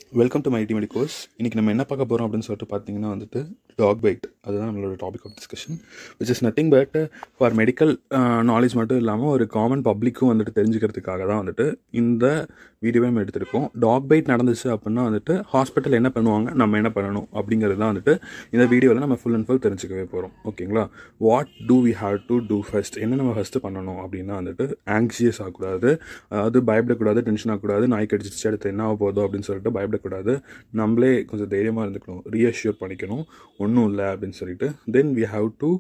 welcome to mighty medicos இன்றைக்கி நம்ம என்ன பார்க்க போகிறோம் அப்படின்னு சொல்லிட்டு பார்த்தீங்கன்னா வந்துட்டு டாக் பைட் அதுதான் நம்மளோட topic of discussion which is nothing but for medical knowledge மட்டும் இல்லாமல் ஒரு காமன் பப்ளிக்கும் வந்துட்டு தெரிஞ்சுக்கிறதுக்காக தான் வந்துட்டு இந்த வீடியோவே நம்ம எடுத்திருக்கோம் டாக் பைட் நடந்துச்சு அப்படின்னா வந்துட்டு ஹாஸ்பிட்டல் என்ன பண்ணுவாங்க நம்ம என்ன பண்ணணும் அப்படிங்கிறது தான் வந்துட்டு இந்த வீடியோவில் நம்ம ஃபுல் அண்ட் ஃபுல் தெரிஞ்சுக்கவே போகிறோம் ஓகேங்களா what do we have to do first என்ன நம்ம ஃபஸ்ட்டு பண்ணணும் அப்படின்னா வந்துட்டு ஆங்ஷியஸ் ஆகக்கூடாது அதாவது பயப்படக்கூடாது டென்ஷன் ஆகக்கூடாது நாய் கடிச்சிச்சு அடுத்து என்ன ஆக போதோ அப்படின்னு சொல்லிட்டு பயப்படக்கூடாது நம்மளே கொஞ்சம் தைரியமாக இருந்துக்கணும் ரீஅஷ்யூர் பண்ணிக்கணும் ஒன்றும் இல்லை அப்படின்னு சொல்லிட்டு then we have to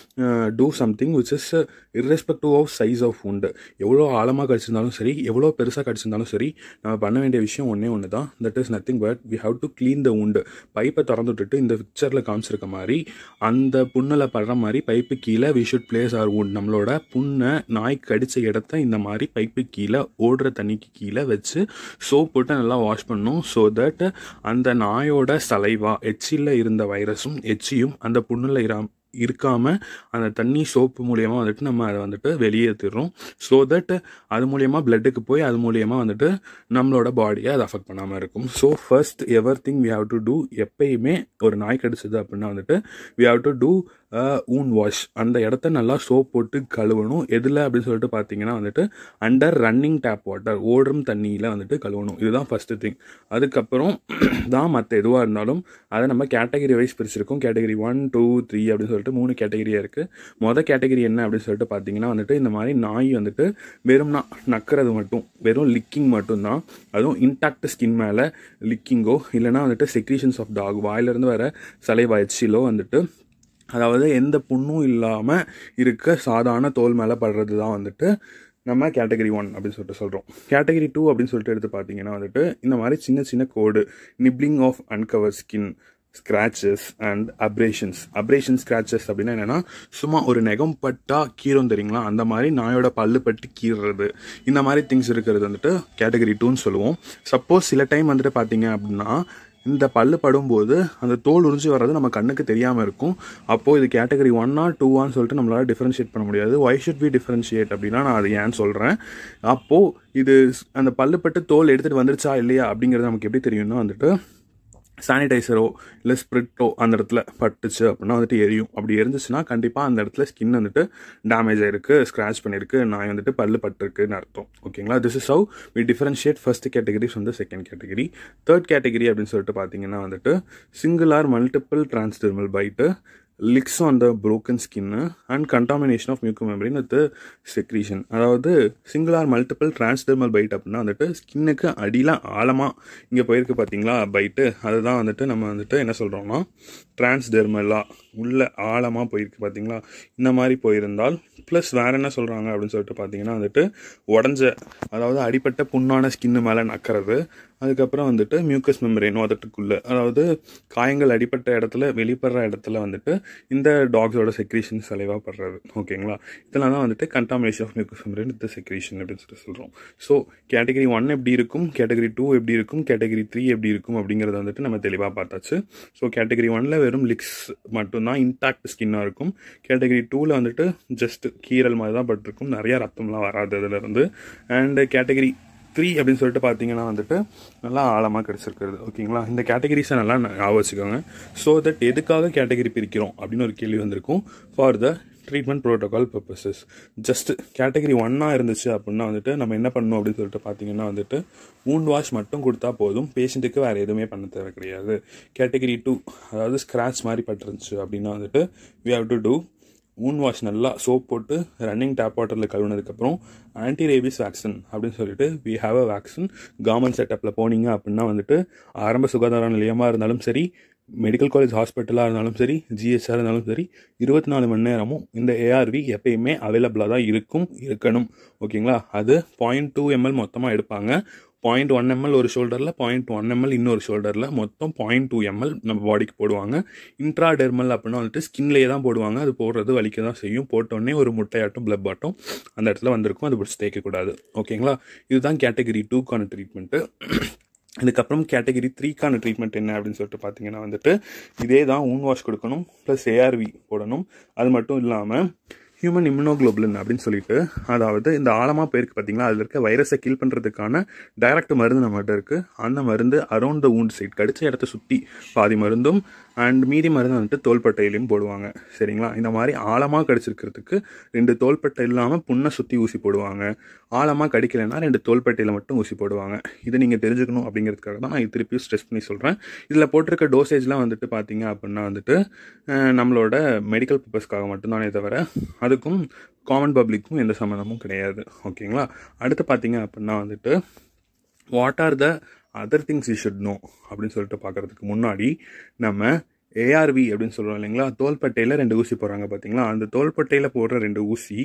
do something which is irrespective of size of wound எவ்வளோ ஆழமாக கடிச்சிருந்தாலும் சரி எவ்வளோ பெருசாக கடிச்சிருந்தாலும் சரி நம்ம பண்ண வேண்டிய விஷயம் ஒன்றே ஒன்று தான் that is nothing but we have to clean the wound பைப்பை திறந்து விட்டுட்டு இந்த பிக்சரில் காமிச்சிருக்க மாதிரி அந்த புண்ணில் படுற மாதிரி பைப்பு கீழே we should place our wound நம்மளோட புண்ணை நாய் கடித்த இடத்த இந்த மாதிரி பைப்பு கீழே ஓடுற தண்ணிக்கு கீழே வச்சு சோப் போட்டு நல்லா வாஷ் பண்ணணும் ஸோ தட் அந்த நாயோட சலைவா எச்சியில் இருந்த வைரஸும் எச்சியும் அந்த புண்ணில் இரா இருக்காமல் அந்த தண்ணி சோப்பு மூலியமாக வந்துட்டு நம்ம அதை வந்துட்டு வெளியேற்றிடுறோம் ஸோ தட் அது மூலியமாக பிளட்டுக்கு போய் அது மூலியமாக வந்துட்டு நம்மளோட பாடியை அதை அஃபெக்ட் பண்ணாமல் இருக்கும் so first ever thing we have to do எப்பயுமே ஒரு நாய் கடிச்சது அப்படின்னா வந்துட்டு we have to do wound wash அந்த இடத்த நல்லா சோப் போட்டு கழுவணும் எதில் அப்படின்னு சொல்லிட்டு பார்த்தீங்கன்னா வந்துட்டு அண்டர் ரன்னிங் டேப் வாட்டர் ஓடும் தண்ணியில் வந்துட்டு கழுவணும் இதுதான் ஃபஸ்ட்டு திங் அதுக்கப்புறம் தான் மற்ற எதுவாக இருந்தாலும் அதை நம்ம கேட்டகரி வைஸ் பிரிச்சிருக்கோம் கேட்டகரி ஒன் டூ த்ரீ அப்படின்னு சொல்லிட்டு மூணு கேட்டகரியாக இருக்குது மொதல் கேட்டகரி என்ன அப்படின்னு சொல்லிட்டு பார்த்தீங்கன்னா வந்துட்டு இந்த மாதிரி நாய் வந்துட்டு வெறும் ந- நக்கிறது மட்டும் வெறும் லிக்கிங் மட்டும்தான் அதுவும் இன்டாக்ட் ஸ்கின் மேலே லிக்கிங்கோ இல்லைனா வந்துட்டு செக்ரீஷன்ஸ் ஆஃப் டாக் வாயிலிருந்து வர சலைவா எச்சிலோ வந்துட்டு அதாவது எந்த புண்ணும் இல்லாமல் இருக்க சாதாரண தோல் மேலே படுறது தான் வந்துட்டு நம்ம கேட்டகரி ஒன் அப்படின்னு சொல்லிட்டு சொல்கிறோம் கேட்டகரி டூ அப்படின்னு சொல்லிட்டு எடுத்து பார்த்தீங்கன்னா வந்துட்டு இந்த மாதிரி சின்ன சின்ன கோடு nibbling of uncover skin scratches and abrasions abrasion scratches அப்படின்னா என்னென்னா சும்மா ஒரு நெகம் பட்டா கீரும் தெரியுங்களா அந்த மாதிரி நாயோட பல்லு பட்டு கீறுறது இந்த மாதிரி திங்ஸ் இருக்கிறது வந்துட்டு கேட்டகரி டூன்னு சொல்லுவோம் சப்போஸ் சில டைம் வந்துட்டு பார்த்தீங்க அப்படின்னா இந்த பல்லு படும்போது அந்த தோல் உறிஞ்சி வர்றது நம்ம கண்ணுக்கு தெரியாமல் இருக்கும் அப்போது இது கேட்டகரி ஒன்னா டூவான்னு சொல்லிட்டு நம்மளால் டிஃபரன்ஷியேட் பண்ண முடியாது ஒய் ஷுட் பி டிஃபரன்ஷியேட் அப்படின்னா நான் அது ஏன்னு சொல்கிறேன் அப்போது இது ஸ்- அந்த பல்லு பட்டு தோல் எடுத்துகிட்டு வந்துருச்சா இல்லையா அப்படிங்கிறது நமக்கு எப்படி தெரியும்னா வந்துட்டு சானிடைசரோ இல்லை ஸ்ப்ரிட்டோ அந்த இடத்துல பட்டுச்சு அப்படின்னா வந்துட்டு எரியும் அப்படி எரிஞ்சிச்சுன்னா கண்டிப்பாக அந்த இடத்துல ஸ்கின் வந்துட்டு டேமேஜ் ஆயிருக்கு ஸ்க்ராச் பண்ணியிருக்கு நாய் வந்துட்டு பல்லு பட்டிருக்குன்னு அர்த்தம் ஓகேங்களா this is how we differentiate first category from the second category third category அப்படின்னு சொல்லிட்டு பார்த்தீங்கன்னா வந்துட்டு single or multiple transdermal bite licks on the broken skin and contamination of mucomembrane with secretion அதாவது single or multiple transdermal bite அப்படின்னா வந்துட்டு ஸ்கின்னுக்கு அடியில் ஆழமாக இங்கே போயிருக்கு பார்த்தீங்களா பைட்டு அதுதான் வந்துட்டு நம்ம வந்துட்டு என்ன சொல்கிறோம்னா டிரான்ஸ்டெர்மலாக உள்ள ஆழமாக போயிருக்கு பார்த்தீங்களா இந்த மாதிரி போயிருந்தால் ப்ளஸ் வேறு என்ன சொல்கிறாங்க அப்படின்னு சொல்லிட்டு பார்த்தீங்கன்னா வந்துட்டு உடஞ்ச அதாவது அடிப்பட்ட புண்ணான ஸ்கின்னு மேலே நக்கிறது அதுக்கப்புறம் வந்துட்டு மியூக்கஸ் மெம்பரேன் உதட்டுக்குள்ளே அதாவது காயங்கள் அடிப்பட்ட இடத்துல வெளிப்படுற இடத்துல வந்துட்டு இந்த டாக்ஸோட செக்ரீஷன் சலைவாக படுறது ஓகேங்களா இதெல்லாம் தான் வந்துட்டு contamination of mucous membrane with secretion அப்படின்னு சொல்லிட்டு சொல்கிறோம் ஸோ கேட்டகரி ஒன் எப்படி இருக்கும் கேட்டகரி டூ எப்படி இருக்கும் கேட்டகரி த்ரீ எப்படி இருக்கும் அப்படிங்கிறத வந்துட்டு நம்ம தெளிவாக பார்த்தாச்சு ஸோ கேட்டகரி ஒன்ல வெறும் லிக்ஸ் மட்டும்தான் இன்டாக்ட் ஸ்கின்னாக இருக்கும் கேட்டகரி டூவில் வந்துட்டு ஜஸ்ட் கீரல் மாதிரி தான் பட்டிருக்கும் நிறைய ரத்தம்லாம் வராது அதுலேருந்து அண்ட் கேட்டகரி த்ரீ அப்படின்னு சொல்லிட்டு பார்த்தீங்கன்னா வந்துட்டு நல்லா ஆழமாக கிடச்சிருக்கிறது ஓகேங்களா இந்த கேட்டகரிஸை நல்லா ஞாபகம் வச்சுக்கோங்க ஸோ தட் எதுக்காக கேட்டகரி பிரிக்கிறோம் அப்படின்னு ஒரு கேள்வி வந்திருக்கும் for the treatment protocol purposes just category ஒன்னாக இருந்துச்சு அப்படின்னா வந்துட்டு நம்ம என்ன பண்ணணும் அப்படின்னு சொல்லிட்டு பார்த்தீங்கன்னா வந்துட்டு wound வாஷ் மட்டும் கொடுத்தா போதும் பேஷண்ட்டுக்கு வேறு எதுவுமே பண்ண தேவை கிடையாது கேட்டகரி டூ அதாவது ஸ்க்ராட்ச் மாதிரி பட்டிருந்துச்சு அப்படின்னா வந்துட்டு we have to do wound wash நல்லா சோப் போட்டு ரன்னிங் டேப் வாட்டரில் கழுவுனதுக்கப்புறம் ஆன்டி ரேபிஸ் வேக்சின் அப்படின்னு சொல்லிட்டு we have a vaccine government செட்டப்பில் போனீங்க அப்படின்னா வந்துட்டு ஆரம்ப சுகாதார நிலையமாக இருந்தாலும் சரி மெடிக்கல் காலேஜ் ஹாஸ்பிட்டலாக இருந்தாலும் சரி ஜிஹெச்ஆர் இருந்தாலும் சரி இருபத்தி நாலு மணி நேரமும் இந்த ஏஆர்வி எப்பயுமே அவைலபிளாக தான் இருக்கும் இருக்கணும் ஓகேங்களா அது பாயிண்ட் டூ எம்எல் மொத்தமாக எடுப்பாங்க பாயிண்ட் ஒன் எம்எல் ஒரு ஷோல்டரில் பாயிண்ட் ஒன் எம்எல் இன்னொரு ஷோல்டரில் மொத்தம் பாயிண்ட் டூ எம்எல் நம்ம பாடிக்கு போடுவாங்க இன்ட்ராடெர்மல் அப்படின்னா வந்துட்டு ஸ்கின்லேயே தான் போடுவாங்க அது போடுறது வலிக்க தான் செய்யும் போட்டோடனே ஒரு முட்டையாட்டம் பிளப் ஆட்டம் அந்த இடத்துல வந்திருக்கும் அது பிடிச்சி தேய்க்கக்கூடாது ஓகேங்களா இதுதான் கேட்டகரி டூக்கான ட்ரீட்மெண்ட்டு இதுக்கப்புறம் கேட்டகரி த்ரீக்கான ட்ரீட்மெண்ட் என்ன அப்படின்னு சொல்லிட்டு பார்த்தீங்கன்னா வந்துட்டு இதே தான் ஊன் வாஷ் கொடுக்கணும் ப்ளஸ் ஏஆர்வி போடணும் அது மட்டும் இல்லாமல் ஹியூமன் இம்யூனோகுளோபுலின் அப்படின்னு சொல்லிட்டு அதாவது இந்த ஆழமாக போயிருக்கு பார்த்தீங்களா அதில் இருக்க வைரஸை கில் பண்ணுறதுக்கான டைரக்ட் மருந்து நம்மகிட்ட இருக்குது அந்த மருந்து அரௌண்ட் த ஊண்ட் சைட் கடிச்ச இடத்த சுற்றி பாதி மருந்தும் அண்ட் மீதி மருந்து வந்துட்டு தோள்பட்டையிலையும் போடுவாங்க சரிங்களா இந்த மாதிரி ஆழமாக கடிச்சிருக்கிறதுக்கு ரெண்டு தோள்பட்டை இல்லாமல் புண்ணை சுற்றி ஊசி போடுவாங்க ஆழமாக கடிக்கலைன்னா ரெண்டு தோள்பட்டையில் மட்டும் ஊசி போடுவாங்க இதை நீங்கள் தெரிஞ்சுக்கணும் அப்படிங்கிறதுக்காக தான் நான் திருப்பி ஸ்ட்ரெஸ் பண்ணி சொல்கிறேன் இதில் போட்டிருக்க டோசேஜ்லாம் வந்துட்டு பார்த்தீங்க அப்படின்னா வந்துட்டு அஹ், நம்மளோட மெடிக்கல் பர்பஸ்க்காக மட்டும்தானே தவிர அதுக்கும் காமன் பப்ளிக்கும் எந்த சம்மந்தமும் கிடையாது ஓகேங்களா அடுத்து பார்த்தீங்க அப்படின்னா வந்துட்டு what are the other things you should know அப்படின்னு சொல்லிட்டு பார்க்கறதுக்கு முன்னாடி நம்ம ஏஆர்வி அப்படின்னு சொல்கிறோம் இல்லைங்களா தோள்பட்டையில் ரெண்டு ஊசி போடுறாங்க பார்த்தீங்களா அந்த தோள்பட்டையில் போடுற ரெண்டு ஊசி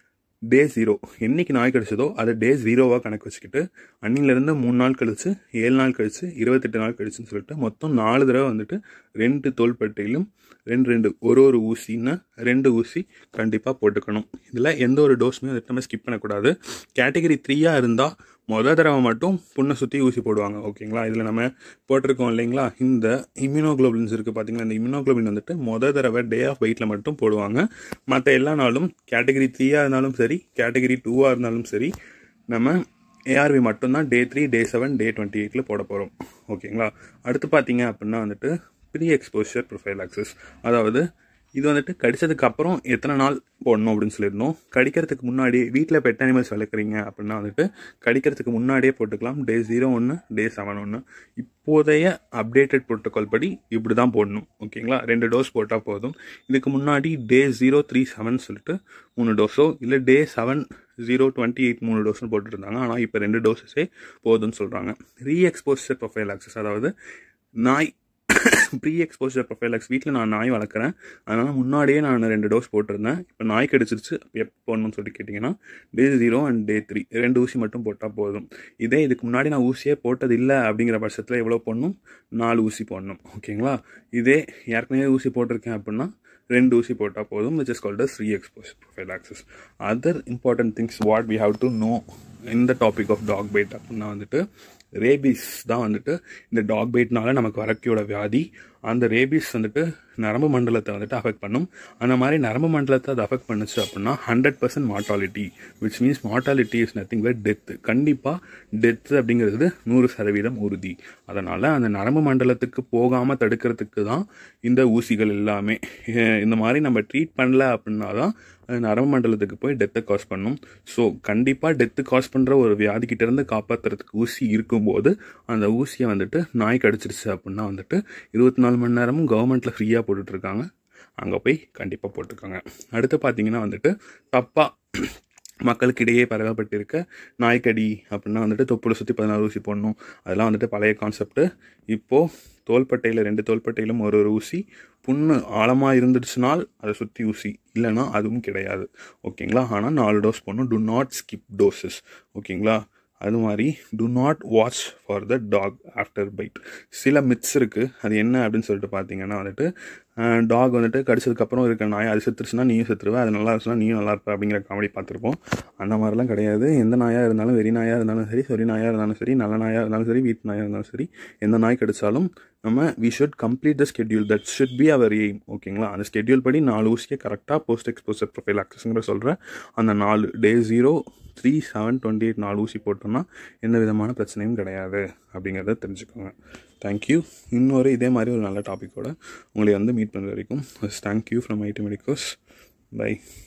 டே ஜீரோ என்னைக்கு நாய் கடிச்சதோ அதை டே ஜீரோவாக கணக்கு வச்சுக்கிட்டு அன்னிலேருந்து மூணு நாள் கழிச்சு ஏழு நாள் கழிச்சு இருபத்தெட்டு நாள் கழிச்சுன்னு சொல்லிட்டு மொத்தம் நாலு தடவை வந்துட்டு ரெண்டு தோள்பட்டையிலும் ரெண்டு ரெண்டு ஒரு ஒரு ஊசின்னா ரெண்டு ஊசி கண்டிப்பாக போட்டுக்கணும் இதில் எந்த ஒரு டோஸுமே வந்துட்டு நம்ம ஸ்கிப் பண்ணக்கூடாது கேட்டகரி த்ரீயாக இருந்தால் மொதல் தடவை மட்டும் புண்ணை சுற்றி ஊசி போடுவாங்க ஓகேங்களா இதில் நம்ம போட்டிருக்கோம் இல்லைங்களா இந்த இம்யூனோகுளோபின்ஸ் இருக்குது பார்த்தீங்களா இந்த இம்யூனோகுளோபின் வந்துட்டு மொதல் தடவை டே ஆஃப் வெயிட்டில் மட்டும் போடுவாங்க மற்ற எல்லா நாளும் கேட்டகரி த்ரீயாக இருந்தாலும் சரி கேட்டகரி டூவாக இருந்தாலும் சரி நம்ம ஏஆர்வி மட்டும்தான் day three day seven day twenty எயிட்டில் போட போகிறோம் ஓகேங்களா அடுத்து பார்த்தீங்க அப்படின்னா வந்துட்டு ப்ரீ எக்ஸ்போஷர் ப்ரொஃபைல் ஆக்சஸ் அதாவது இது வந்துட்டு கடிச்சதுக்கு அப்புறம் எத்தனை நாள் போடணும் அப்படின்னு சொல்லியிருந்தோம் கடிக்கிறதுக்கு முன்னாடி வீட்டில் பெட் அனிமல்ஸ் வளர்க்குறீங்க அப்படின்னா வந்துட்டு கடிக்கிறதுக்கு முன்னாடியே போட்டுக்கலாம் டே ஜீரோ ஒன்று டே செவன் ஒன்று இப்போதைய அப்டேட்டட் ப்ரோட்டோகால் படி இப்படி தான் போடணும் ஓகேங்களா ரெண்டு டோஸ் போட்டால் போதும் இதுக்கு முன்னாடி டே ஜீரோ த்ரீ செவன் சொல்லிட்டு மூணு டோஸோ இல்லை day seven zero twenty eight மூணு டோஸ்னு போட்டுருந்தாங்க ஆனால் இப்போ ரெண்டு டோஸஸே போதும்னு சொல்கிறாங்க ரீ எக்ஸ்போசர் ப்ரொஃபைல் ஆக்சஸ் அதாவது நாய் ப்ரீ எக்ஸ்போசர் ப்ரொஃபைலக்ஸ் வீட்டில் நான் நாய் வளர்க்குறேன் அதனால் முன்னாடியே நான் ரெண்டு டோஸ் போட்டிருந்தேன் இப்போ நாய் கடிச்சிருச்சு எப்போ போடணும்னு சொல்லிட்டு கேட்டிங்கன்னா day zero and day three ரெண்டு ஊசி மட்டும் போட்டால் போதும் இதே இதுக்கு முன்னாடி நான் ஊசியே போட்டது இல்லை அப்படிங்கிற பட்சத்தில் எவ்வளோ போடணும் நாலு ஊசி போடணும் ஓகேங்களா இதே ஏற்கனவே ஊசி போட்டிருக்கேன் அப்படின்னா ரெண்டு ஊசி போட்டால் போதும் which is called as re exposure prophylaxis other important things what we have to know இந்த டாபிக் ஆஃப் டாக் பைட் அப்படின்னா வந்துட்டு ரேபிஸ் தான் வந்துட்டு இந்த டாக் பைட்னால நமக்கு வரக்கூடிய வியாதி அந்த ரேபிஸ் வந்துட்டு நரம்பு மண்டலத்தை வந்துட்டு அஃபெக்ட் பண்ணும் அந்த மாதிரி நரம்பு மண்டலத்தை அது அஃபெக்ட் பண்ணுச்சு அப்படின்னா hundred percent mortality which means mortality is nothing but death கண்டிப்பாக டெத்து அப்படிங்கிறது நூறு சதவீதம் உறுதி அதனால் அந்த நரம்பு மண்டலத்துக்கு போகாமல் தடுக்கிறதுக்கு தான் இந்த ஊசிகள் எல்லாமே அஹ் இந்த மாதிரி நம்ம ட்ரீட் பண்ணல அப்படின்னா தான் அது நரம்பு மண்டலத்துக்கு போய் டெத்தை காஸ் பண்ணும் ஸோ கண்டிப்பாக டெத்து காஸ் பண்ணுற ஒரு வியாதிக்கிட்ட இருந்து காப்பாற்றுறதுக்கு ஊசி இருக்கும்போது அந்த ஊசியை வந்துட்டு நாய் கடிச்சிருச்சு அப்படின்னா வந்துட்டு இருபத்தி நாலு மணி நேரமும் கவர்மெண்ட்டில் ஃப்ரீயாக போட்டுட்ருக்காங்க அங்கே போய் கண்டிப்பாக போட்டுக்கோங்க அடுத்து பார்த்தீங்கன்னா வந்துட்டு தப்பாக மக்களுக்கிடையே பரவப்பட்டிருக்க நாய்க்கடி அப்படின்னா வந்துட்டு தொப்புளை சுற்றி பதினாறு ஊசி போடணும் அதெல்லாம் வந்துட்டு பழைய கான்செப்ட்டு இப்போது தோள்பட்டையில் ரெண்டு தோள்பட்டையிலும் ஒரு ஒரு ஊசி புண்ணு ஆழமாக இருந்துச்சுனால் அதை சுற்றி ஊசி இல்லைன்னா அதுவும் கிடையாது ஓகேங்களா ஆனால் நாலு டோஸ் போடணும் டு நாட் ஸ்கிப் டோசஸ் ஓகேங்களா அது மாதிரி do not watch for the dog after bite சில மித்ஸ் இருக்குது அது என்ன அப்படின்னு சொல்லிட்டு பார்த்தீங்கன்னா வந்துட்டு டாக் வந்துட்டு கடிச்சதுக்கப்புறம் இருக்க நாய் அது செத்துருச்சுன்னா நீயும் செத்துருவ அது நல்லா இருந்துச்சுன்னா நீயும் நல்லா இருப்ப அப்படிங்கிற காமெடி பார்த்துருப்போம் அந்த மாதிரிலாம் கிடையாது எந்த நாயாக இருந்தாலும் வெறி நாயாக இருந்தாலும் சரி சொறி நாயாக இருந்தாலும் சரி நல்ல நாயாக இருந்தாலும் சரி வீட்டு நாயாக இருந்தாலும் சரி எந்த நாய் கடிச்சாலும் நம்ம we should complete the schedule that should be our aim ஓகேங்களா அந்த ஸ்கெட்யூல் படி நாலு ஊசியை கரெக்டாக போஸ்ட் எக்ஸ்போசர் ப்ரொஃபைல் ஆக்சஸ்ங்கிற சொல்கிறேன் அந்த நாலு day zero three seven twenty eight நாலு ஊசி போட்டோம்னா எந்த விதமான பிரச்சனையும் கிடையாது அப்படிங்கிறத தெரிஞ்சுக்கோங்க தேங்க்யூ இன்னொரு இதே மாதிரி ஒரு நல்ல டாப்பிக்கோட உங்களை வந்து மீட் பண்ணுற வரைக்கும் thank you from ID medicos by